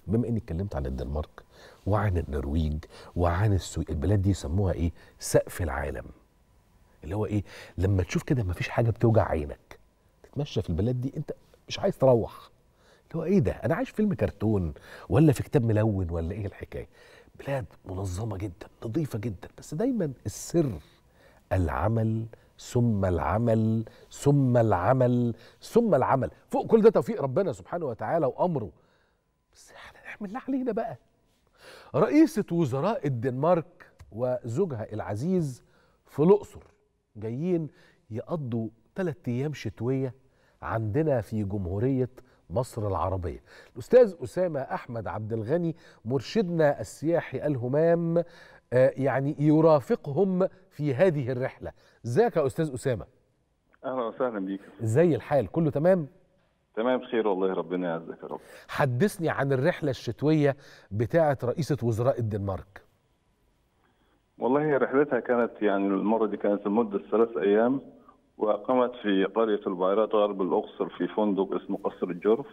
بما اني اتكلمت عن الدنمارك وعن النرويج وعن السويد البلاد دي يسموها ايه سقف العالم اللي هو ايه لما تشوف كده مفيش حاجه بتوجع عينك تتمشى في البلاد دي انت مش عايز تروح اللي هو ايه ده انا عايش فيلم كرتون ولا في كتاب ملون ولا ايه الحكايه بلاد منظمه جدا نظيفه جدا بس دايما السر العمل ثم العمل ثم العمل ثم العمل فوق كل ده توفيق ربنا سبحانه وتعالى وامره بس احنا نعمل اللي علينا بقى رئيسة وزراء الدنمارك وزوجها العزيز في الأقصر جايين يقضوا ثلاث أيام شتوية عندنا في جمهورية مصر العربية الأستاذ أسامة أحمد عبد الغني مرشدنا السياحي الهمام آه، يعني يرافقهم في هذه الرحلة ازيك يا أستاذ أسامة اهلا وسهلا بيك ازاي الحال كله تمام تمام بخير والله ربنا يعزك يا رب حدثني عن الرحلة الشتوية بتاعة رئيسة وزراء الدنمارك والله هي رحلتها كانت يعني المره دي كانت لمده ثلاث ايام واقامت في قريه البعيرات غرب الاقصر في فندق اسمه قصر الجرف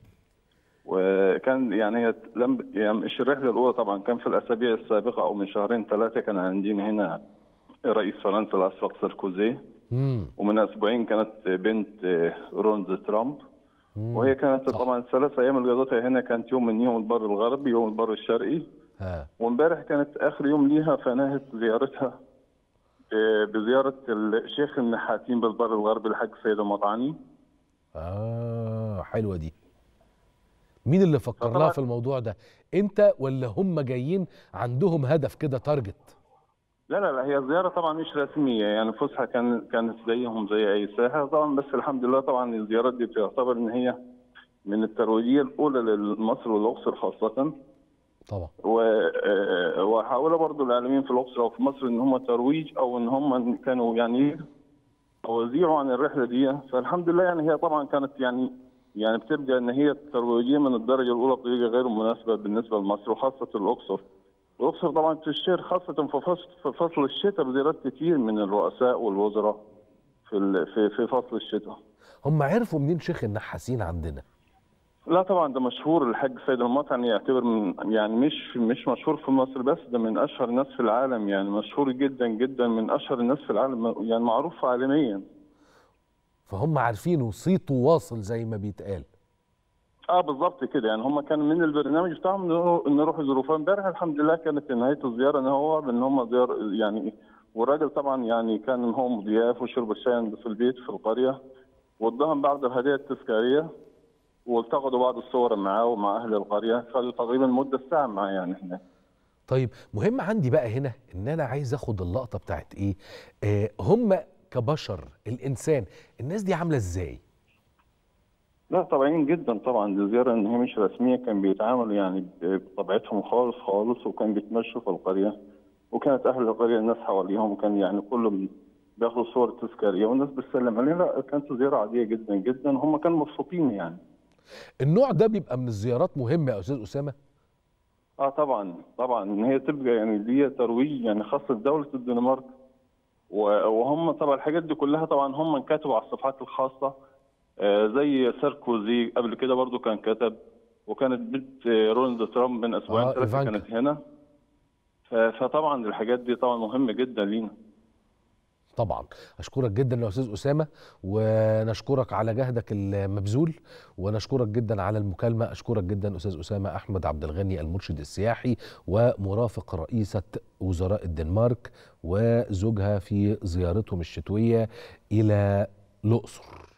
وكان يعني هي لم يعني مش الرحله الاولى طبعا كان في الاسابيع السابقه او من شهرين ثلاثه كان عندنا هنا رئيس فرنسا الاسبق ساركوزي مم. ومن اسبوعين كانت بنت رونز ترامب وهي كانت صح. طبعا الثلاث ايام اللي قضيتها هنا كانت يوم من يوم البر الغربي يوم البر الشرقي ها وامبارح كانت اخر يوم ليها فنهت زيارتها ب- بزياره الشيخ النحاتين بالبر الغربي الحاج سيد المطعني اه حلوه دي مين اللي فكر لها فطبعاً- في الموضوع ده انت ولا هم جايين عندهم هدف كده تارجت لا لا لا هي زياره طبعا مش رسميه يعني فسحه كان كانت زيهم زي اي ساحه طبعا بس الحمد لله طبعا الزيارات دي تعتبر ان هي من الترويجيه الاولى لمصر والاقصر خاصه طبعا و- آه، وحاولوا برضو الاعلاميين في الاقصر او في مصر ان هم ترويج او ان هم كانوا يعني او يذيعوا عن الرحله دي فالحمد لله يعني هي طبعا كانت يعني يعني بتبقى ان هي ترويجيه من الدرجه الاولى بطريقه غير مناسبه بالنسبه لمصر وخاصه الاقصر. الاقصر طبعا تشتهر خاصه في فصل في فصل الشتاء بزيارات كتير من الرؤساء والوزراء في ال- في في فصل الشتاء. هم عرفوا منين شيخ النحاسين عندنا لا طبعا ده مشهور الحاج سيد المطعني يعتبر من يعني مش مش مشهور في مصر بس ده من اشهر الناس في العالم يعني مشهور جدا جدا من اشهر الناس في العالم يعني معروف عالميا فهم عارفين وصيته واصل زي ما بيتقال اه بالظبط كده يعني هم كان من البرنامج بتاعهم انه إنه يروحوا يزوروها امبارح الحمد لله كانت نهايه الزياره ان هو ان هم زيار يعني والراجل طبعا يعني كان هو مضياف وشرب الشاي عنده في البيت في القريه واداهم بعض الهدايا التذكاريه والتقطوا بعض الصور معاه ومع اهل القريه خدوا تقريبا مده ساعه معاه يعني هناك طيب مهم عندي بقى هنا ان انا عايز اخد اللقطه بتاعت ايه آه هم كبشر الانسان الناس دي عامله ازاي لا طبيعيين جدا طبعا دي زياره ان هي مش رسميه كان بيتعاملوا يعني بطبيعتهم خالص خالص وكان بيتمشوا في القريه وكانت اهل القريه الناس حواليهم وكان يعني كله بياخدوا صور تذكاريه والناس بتسلم علينا لا كانت زياره عاديه جدا جدا هم كانوا مبسوطين يعني النوع ده بيبقى من الزيارات مهمه يا استاذ اسامه اه طبعا طبعا ان هي تبقى يعني دي ترويج يعني خاصه دوله الدنمارك و- وهم طبعا الحاجات دي كلها طبعا هم كتبوا على الصفحات الخاصه آه، زي ساركوزي قبل كده برضو كان كتب وكانت بنت آه، رونالد ترامب من اسبوعين آه، ثلاثه إيفانكا. كانت هنا ف- فطبعا الحاجات دي طبعا مهمه جدا لينا طبعا اشكرك جدا يا استاذ اسامه ونشكرك على جهدك المبذول ونشكرك جدا على المكالمه اشكرك جدا استاذ اسامه احمد عبد الغني المرشد السياحي ومرافق رئيسه وزراء الدنمارك وزوجها في زيارتهم الشتويه الى الاقصر